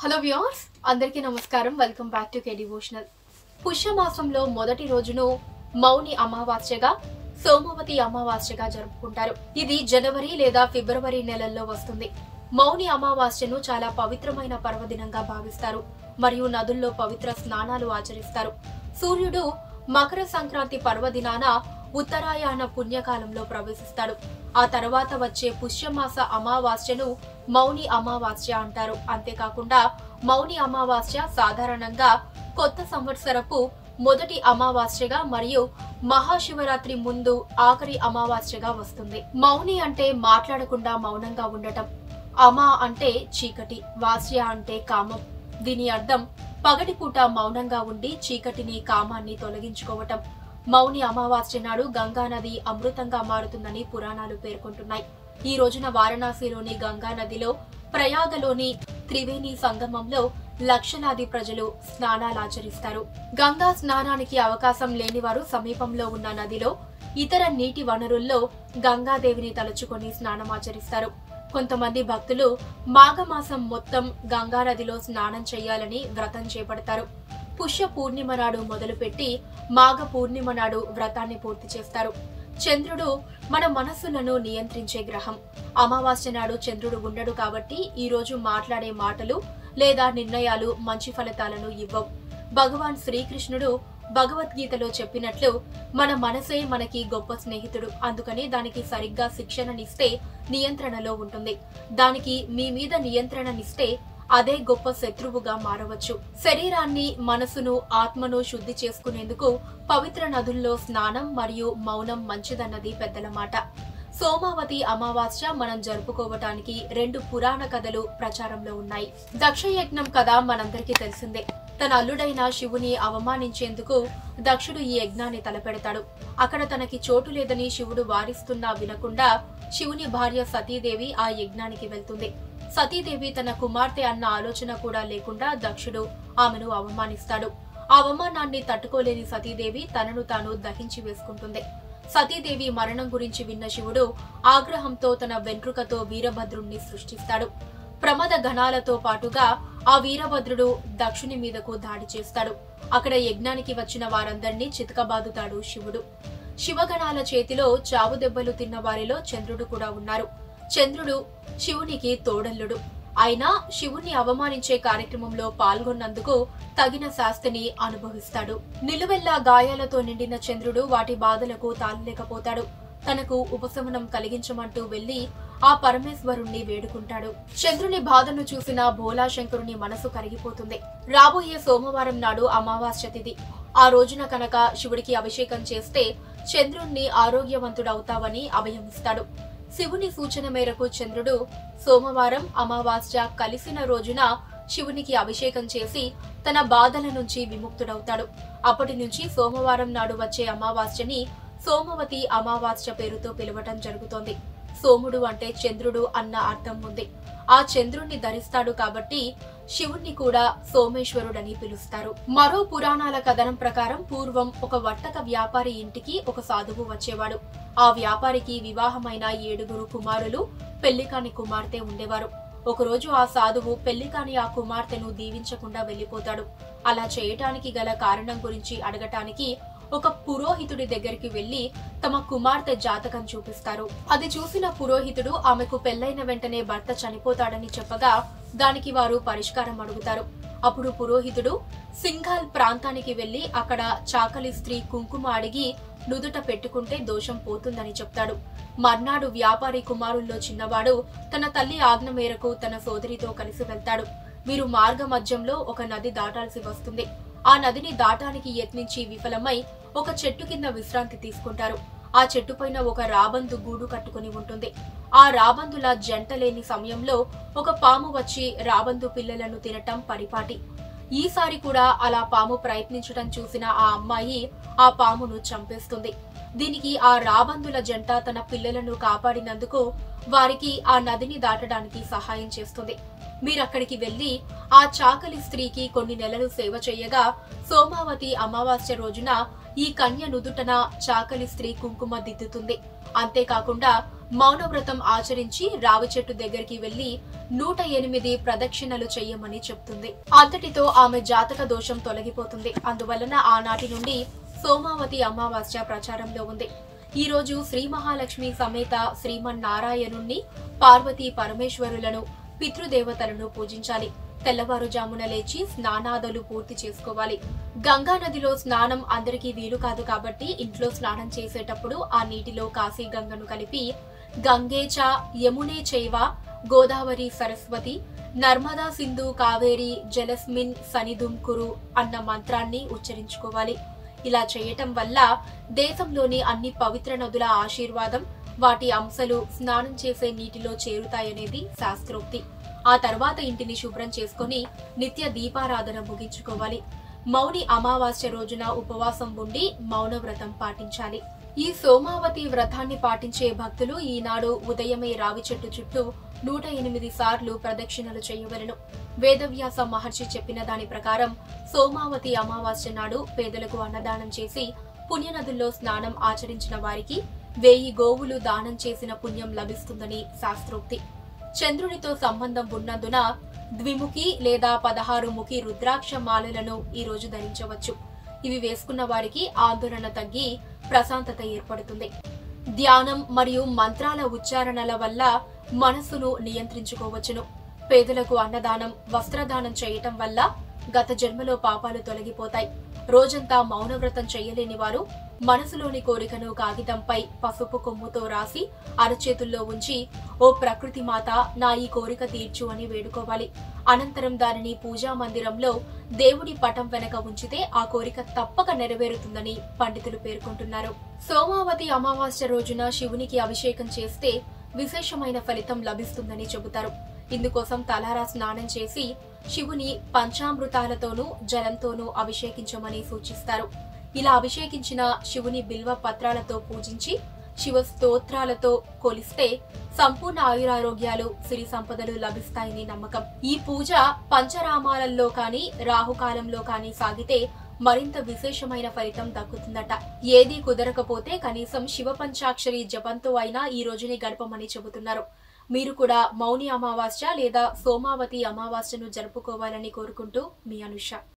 hello viewers అందరికీ నమస్కారం welcome back to K devotional పుష్యమాసంలో మొదటి రోజును మౌని అమావాస్యగా సోమవతి అమావాస్యగా జరుపుకుంటారు ఇది జనవరి లేదా ఫిబ్రవరి నెలల్లో వస్తుంది మౌని అమావాస్యను చాలా పవిత్రమైన పర్వదినంగా భావిస్తారు మరియు నదుల్లో పవిత్ర స్నానాలు ఆచరిస్తారు సూర్యుడు మకర సంక్రాంతి పర్వదినాన ఉత్తరాయణ పుణ్యకాలంలో ప్రవేశిస్తాడు ఆ తర్వాత వచ్చే పుష్యమాస అమావాస్యను మౌని అమావాస్య అంటారు అంతేకాకుండా మౌని అమావాస్య సాధారణంగా కొత్త సంవత్సరపు మొదటి అమావాస్యగా మరియు మహాశివరాత్రి ముందు ఆఖరి అమావాస్యగా వస్తుంది మౌని అంటే మాట్లాడకుండా మౌనంగా ఉండటం అమా అంటే చీకటి వాస్య అంటే కామం దీని అర్థం పగటిపూట మౌనంగా ఉండి చీకటిని కామాన్ని తొలగించుకోవటం మౌని అమావాస్య నాడు గంగా నది అమృతంగా మారుతుందని పురాణాలు పేర్కొంటున్నాయి ఈ రోజున వారణాసిలోని గంగా నదిలో ప్రయాగలోని త్రివేణి సంగమంలో లక్షలాది ప్రజలు స్నానాలాచరిస్తారు గంగా స్నానానికి అవకాశం లేని వారు సమీపంలో ఉన్న నదిలో ఇతర నీటి వనరుల్లో గంగాదేవిని తలుచుకొని స్నానమాచరిస్తారు కొంతమంది భక్తులు మాఘమాసం మొత్తం గంగా నదిలో స్నానం చేయాలని వ్రతం చేపడతారు పుష్య పూర్ణిమ నాడు మొదలుపెట్టి మాఘ పూర్ణిమ నాడు వ్రతాన్ని పూర్తి చేస్తారు చంద్రుడు మన మనస్సులను నియంత్రించే గ్రహం అమావాస్య నాడు చంద్రుడు ఉండడు కాబట్టి ఈ రోజు మాట్లాడే మాటలు లేదా నిర్ణయాలు మంచి ఫలితాలను ఇవ్వవు భగవాన్ శ్రీకృష్ణుడు భగవద్గీతలో చెప్పినట్లు మన మనసే మనకి గొప్ప స్నేహితుడు అందుకని దానికి సరిగ్గా శిక్షణనిస్తే నియంత్రణలో ఉంటుంది దానికి మీ మీద నియంత్రణనిస్తే అదే గొప్ప శత్రువుగా మారవచ్చు శరీరాన్ని మనసును ఆత్మను శుద్ధి చేసుకునేందుకు పవిత్ర నదుల్లో స్నానం మరియు మౌనం మంచిదన్నది పెద్దల మాట సోమావతి అమావాస్య మనం జరుపుకోవటానికి రెండు పురాణ కథలు ప్రచారంలో ఉన్నాయి దక్షయజ్ఞం కథ మనందరికీ తెలిసిందే తన అల్లుడైన శివుని అవమానించేందుకు దక్షుడు ఈ యజ్ఞాన్ని తలపెడతాడు అక్కడ తనకి చోటు లేదని శివుడు వారిస్తున్నా వినకుండా శివుని భార్య సతీదేవి ఆ యజ్ఞానికి వెళ్తుంది సతీదేవి తన కుమార్తె అన్న ఆలోచన కూడా లేకుండా దక్షుడు ఆమెను అవమానిస్తాడు ఆ అవమానాన్ని తట్టుకోలేని సతీదేవి తనను తాను దహించి వేసుకుంటుంది సతీదేవి మరణం గురించి విన్న శివుడు ఆగ్రహంతో తన వెంట్రుకతో వీరభద్రుణ్ణి సృష్టిస్తాడు ప్రమద గణాలతో పాటుగా ఆ వీరభద్రుడు దక్షుని మీదకు దాడి చేస్తాడు అక్కడ యజ్ఞానికి వచ్చిన వారందర్నీ చితకబాదుతాడు శివుడు శివగణాల చేతిలో చావు దెబ్బలు తిన్న వారిలో చంద్రుడు కూడా ఉన్నారు చంద్రుడు శివునికి తోడల్లుడు అయినా శివుణ్ణి అవమానించే కార్యక్రమంలో పాల్గొన్నందుకు తగిన శాస్తిని అనుభవిస్తాడు నిలువెల్లా గాయాలతో నిండిన చంద్రుడు వాటి బాధలకు తాళలేకపోతాడు తనకు ఉపశమనం కలిగించమంటూ వెళ్లి ఆ పరమేశ్వరుణ్ణి వేడుకుంటాడు చంద్రుని బాధను చూసిన భోలాశంకరుని మనసు కరిగిపోతుంది రాబోయే సోమవారం నాడు అమావాస్య తిథి ఆ రోజున కనుక శివుడికి అభిషేకం చేస్తే చంద్రుణ్ణి ఆరోగ్యవంతుడవుతావని అభయమిస్తాడు శివుని సూచన మేరకు చంద్రుడు సోమవారం అమావాస్య కలిసిన రోజున శివునికి అభిషేకం చేసి తన బాధల నుంచి విముక్తుడవుతాడు అప్పటి నుంచి సోమవారం నాడు వచ్చే అమావాస్యని సోమవతి అమావాస్య పేరుతో పిలవటం జరుగుతోంది సోముడు అంటే చంద్రుడు అన్న అర్థం ఉంది ఆ చంద్రుణ్ణి ధరిస్తాడు కాబట్టి శివుణ్ణి కూడా సోమేశ్వరుడని పిలుస్తారు మరో పురాణాల కథనం ప్రకారం పూర్వం ఒక వర్తక వ్యాపారి ఇంటికి ఒక సాధువు వచ్చేవాడు ఆ వ్యాపారికి వివాహమైన ఏడుగురు కుమారులు పెళ్లికాని కుమార్తె ఉండేవారు ఒకరోజు ఆ సాధువు పెళ్లికాని ఆ కుమార్తెను దీవించకుండా వెళ్లిపోతాడు అలా చేయటానికి గల కారణం గురించి అడగటానికి ఒక పురోహితుడి దగ్గరికి వెళ్లి తమ కుమార్తె జాతకం చూపిస్తారు అది చూసిన పురోహితుడు ఆమెకు పెళ్లైన వెంటనే భర్త చనిపోతాడని చెప్పగా దానికి వారు పరిష్కారం అడుగుతారు అప్పుడు పురోహితుడు సింఘాల్ ప్రాంతానికి వెళ్లి అక్కడ చాకలి స్త్రీ కుంకుమ అడిగి నుదుట పెట్టుకుంటే దోషం పోతుందని చెప్తాడు మర్నాడు వ్యాపారి కుమారుల్లో చిన్నవాడు తన తల్లి ఆజ్ఞ మేరకు తన సోదరితో కలిసి వెళ్తాడు వీరు మార్గ మధ్యంలో ఒక నది దాటాల్సి వస్తుంది ఆ నదిని దాటానికి యత్నించి విఫలమై ఒక చెట్టు కింద విశ్రాంతి తీసుకుంటారు ఆ చెట్టు పైన ఒక రాబందు గూడు కట్టుకుని ఉంటుంది ఆ రాబందుల జంట లేని సమయంలో ఒక పాము వచ్చి రాబందు పిల్లలను తినటం పరిపాటి ఈసారి కూడా అలా పాము ప్రయత్నించడం చూసిన ఆ అమ్మాయి ఆ పామును చంపేస్తుంది దీనికి ఆ రాబందుల జంట తన పిల్లలను కాపాడినందుకు వారికి ఆ నదిని దాటడానికి సహాయం చేస్తుంది మీరక్కడికి వెళ్లి ఆ చాకలి స్త్రీకి కొన్ని నెలలు సేవ చేయగా సోమావతి అమావాస్య రోజున ఈ కన్య నుదుటన చాకలి స్త్రీ కుంకుమ దిద్దుతుంది అంతేకాకుండా మౌనవ్రతం ఆచరించి రావి చెట్టు దగ్గరికి వెళ్లి నూట ఎనిమిది ప్రదక్షిణలు చెయ్యమని చెప్తుంది అంతటితో ఆమె జాతక దోషం తొలగిపోతుంది అందువలన ఆనాటి నుండి సోమావతి అమావాస్య ప్రచారంలో ఉంది ఈ రోజు శ్రీ మహాలక్ష్మి సమేత శ్రీమన్నారాయణుణ్ణి పార్వతీ పరమేశ్వరులను పితృదేవతలను పూజించాలి తెల్లవారుజామున లేచి స్నానాదులు పూర్తి చేసుకోవాలి గంగా నదిలో స్నానం అందరికీ వీలు కాదు కాబట్టి ఇంట్లో స్నానం చేసేటప్పుడు ఆ నీటిలో కాశీ గంగను కలిపి గంగేచ యమునే చైవ గోదావరి సరస్వతి నర్మదా సింధు కావేరి జలస్మిన్ సనిధుం కురు అన్న మంత్రాన్ని ఉచ్చరించుకోవాలి ఇలా చేయటం వల్ల దేశంలోని అన్ని పవిత్ర నదుల ఆశీర్వాదం వాటి అంశలు స్నానం చేసే నీటిలో చేరుతాయనేది శాస్త్రోక్తి ఆ తర్వాత ఇంటిని శుభ్రం చేసుకొని నిత్య దీపారాధన ముగించుకోవాలి మౌని అమావాస్య రోజున ఉపవాసం ఉండి మౌన వ్రతం పాటించాలి ఈ సోమావతి వ్రతాన్ని పాటించే భక్తులు ఈనాడు ఉదయమే రావి చెట్టు చుట్టూ నూట ఎనిమిది సార్లు ప్రదక్షిణలు చేయవలను వేదవ్యాస మహర్షి చెప్పిన దాని ప్రకారం సోమావతి అమావాస్య నాడు పేదలకు అన్నదానం చేసి పుణ్యనదుల్లో స్నానం ఆచరించిన వారికి వేయి గోవులు దానం చేసిన పుణ్యం లభిస్తుందని శాస్త్రోక్తి చంద్రునితో సంబంధం ఉన్నందున ద్విముఖి లేదా పదహారు ముఖి రుద్రాక్ష మాలలను ఈ రోజు ధరించవచ్చు ఇవి వేసుకున్న వారికి ఆందోళన తగ్గి ప్రశాంతత ఏర్పడుతుంది ధ్యానం మరియు మంత్రాల ఉచ్చారణల వల్ల మనస్సును నియంత్రించుకోవచ్చును పేదలకు అన్నదానం వస్త్రదానం చేయటం వల్ల గత జన్మలో పాపాలు తొలగిపోతాయి రోజంతా మౌనవ్రతం చేయలేని వారు మనసులోని కోరికను కాగితంపై పసుపు కొమ్ముతో రాసి అరచేతుల్లో ఉంచి ఓ ప్రకృతి మాత నా ఈ కోరిక తీర్చు అని వేడుకోవాలి అనంతరం దానిని పూజా మందిరంలో దేవుడి పటం వెనక ఉంచితే ఆ కోరిక తప్పక నెరవేరుతుందని పండితులు పేర్కొంటున్నారు సోమావతి అమావాస్య రోజున శివునికి అభిషేకం చేస్తే విశేషమైన ఫలితం లభిస్తుందని చెబుతారు ఇందుకోసం తలారా స్నానం చేసి శివుని పంచామృతాలతోనూ జలంతోనూ అభిషేకించమని సూచిస్తారు ఇలా అభిషేకించిన శివుని బిల్వ పత్రాలతో పూజించి శివ స్తోత్రాలతో కొలిస్తే సంపూర్ణ ఆయురారోగ్యాలు సిరి సంపదలు లభిస్తాయని నమ్మకం ఈ పూజ పంచరామాలలో కానీ రాహుకాలంలో కానీ సాగితే మరింత విశేషమైన ఫలితం దక్కుతుందట ఏది కుదరకపోతే కనీసం శివ పంచాక్షరి జపంతో అయినా ఈ రోజుని గడపమని చెబుతున్నారు మీరు కూడా మౌని అమావాస్య లేదా సోమావతి అమావాస్యను జరుపుకోవాలని కోరుకుంటూ మీ అనుష